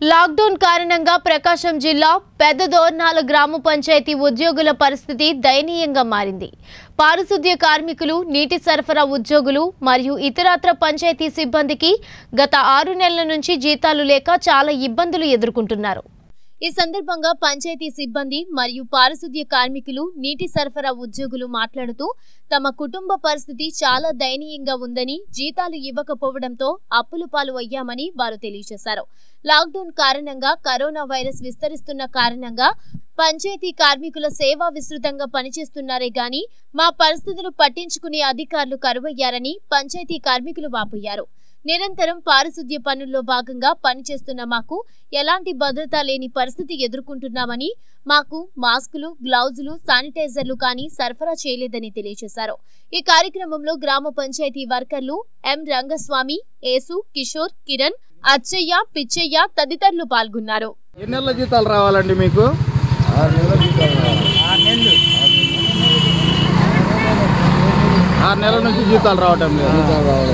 Lockdown కారణంగా ప్రకాశం జిల్లా పెద్ద దోర్నాల గ్రామ పంచాయతీ ఉద్యోగుల పరిస్థితి దయనీయంగా మారింది పారిశుద్ధ్య కార్మికులు నీటి సరఫరా ఉద్యోగులు మరియు ఇతరత్ర పంచాయతీ సిబ్బందికి గత ఆరు నెలల నుంచి జీతాలు లేక చాలా ఇబ్బందులు ఎదుర్కొంటున్నారు ఈ సందర్భంగా పంచాయతీ సిబ్బంది మరియు పారిశుద్ధ్య కార్మికులు నీటి సరఫరా ఉద్యోగులు మాట్లాడుతూ తమ కుటుంబ పరిస్థితి చాలా దయనీయంగా ఉందని జీతాలు ఇవ్వకపోవడంతో అప్పుల పాలు అయ్యామని వారు తెలియజేశారు లాక్డౌన్ కారణంగా కరోనా వైరస్ విస్తరిస్తున్న కారణంగా పంచాయతీ కార్మికుల సేవా విస్తృతంగా పనిచేస్తున్నారే గాని మా పరిస్థితులు పట్టించుకునే అధికారులు కరువయ్యారని పంచాయతీ కార్మికులు వాపోయారు నిరంతరం పారిశుద్ధ్య పనుల్లో భాగంగా పనిచేస్తున్న మాకు ఎలాంటి భద్రత లేని పరిస్థితి ఎదుర్కొంటున్నామని మాకు మాస్కులు గ్లౌజులు శానిటైజర్లు కానీ సరఫరా చేయలేదని తెలియజేశారు ఈ కార్యక్రమంలో గ్రామ పంచాయతీ వర్కర్లు ఎం రంగస్వామి యేసు కిషోర్ కిరణ్ అచ్చయ్య పిచ్చయ్య తదితరులు పాల్గొన్నారు ఎన్ని నెలల జీతాలు రావాలండి మీకు ఆరు నెలల నుంచి జీతాలు రావటం లేదు జీతాలు రావడం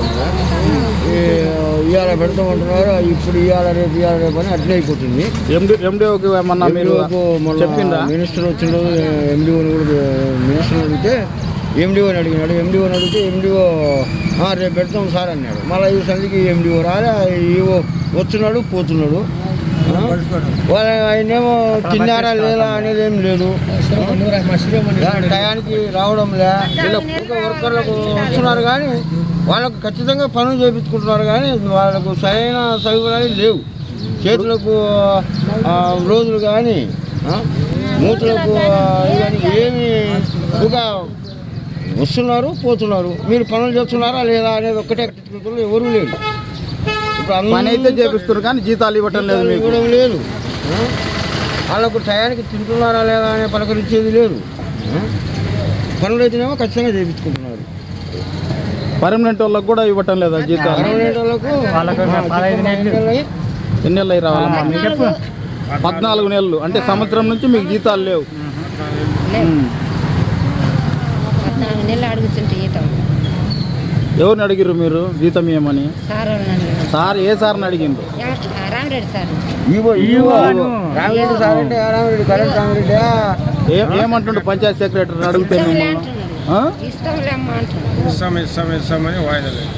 ఇవాళ పెడతామంటున్నారు ఇప్పుడు ఇవాళ రేపు ఇవాళ రేపు అని అట్లే అయిపోతుంది ఎండి ఎండిఓకి ఏమన్నా మీరు ఎండిఓకు మొన్న చెప్పిందా మినిస్టర్ వచ్చిన ఎండిఓని కూడా మినిస్టర్ అడిగితే ఎండిఓని అడిగినాడు ఎండిఓని అడిగితే ఎండిఓ రేపు పెడతాం సార్ అన్నాడు మళ్ళీ ఈ సందికి ఎండిఓ రాలే ఈఓ వస్తున్నాడు పోతున్నాడు ఆ? వాళ్ళ ఆయనేమో తిన్నారా లేదా అనేది ఏం లేదు దా- టయానికి రావడం లే వీళ్ళ ఇంకా వర్కర్లకు వస్తున్నారు కానీ వాళ్ళకు ఖచ్చితంగా పనులు చేయించుకుంటున్నారు కానీ వాళ్ళకు సరైన సౌకర్యాలు లేవు చేతులకు ఆ, రోజులు కానీ ఆ, మూతులకు ఆ, ఇవి కానీ ఏమి ఇంకా వస్తున్నారు పోతున్నారు మీరు పనులు చేస్తున్నారా లేదా అనేది ఒక్కటే పట్టించుకుంటున్నారు ఎవరూ లేరు ఇప్పుడు పని అయితే అందరూ చేపిస్తున్నారు కానీ జీతాలు ఇవ్వటం లేదు మీకు ఇవ్వడం లేదు ఆ? వాళ్ళకు టయానికి తింటున్నారా లేదా అనే పలకరించేది లేదు ఆ? పనులు అయితేనేమో ఖచ్చితంగా చేయించుకుంటున్నారు పర్మనెంట్ వాళ్ళకి కూడా ఇవ్వటం లేదా జీతాలు పర్మనెంట్ వాళ్ళకు ఆ, ఎన్ని నెలలు అయి రావాలమ్మా మీకు పద్నాలుగు నెలలు అంటే సంవత్సరం నుంచి మీకు జీతాలు లేవు ఉమ్. పద్నాలుగు నెలలు అడుగుతుంటే ఈటం ఎవరిని అడిగిర్రు మీరు జీతం ఇవ్వమని సార్ వాళ్ళని సార్ ఏ సార్ని అడిగిండ్రు ఎవరు- ఆ Ramareddy sir EO EO Ramireddy sir అంటే ఆ రామిరెడ్డి కరెంట్ రామిరెడ్డి ఏ ఏమంటుండు పంచాయత్ సెక్రటరీని అడిగితే ఇష్టంలే మిమ్మల్ని అంటున్నాడు ఆ? ఇష్టంలే అమ్మ అంటున్నాడు ఇస్తాం ఇస్తాం ఇస్తామని వాయిదా లేదు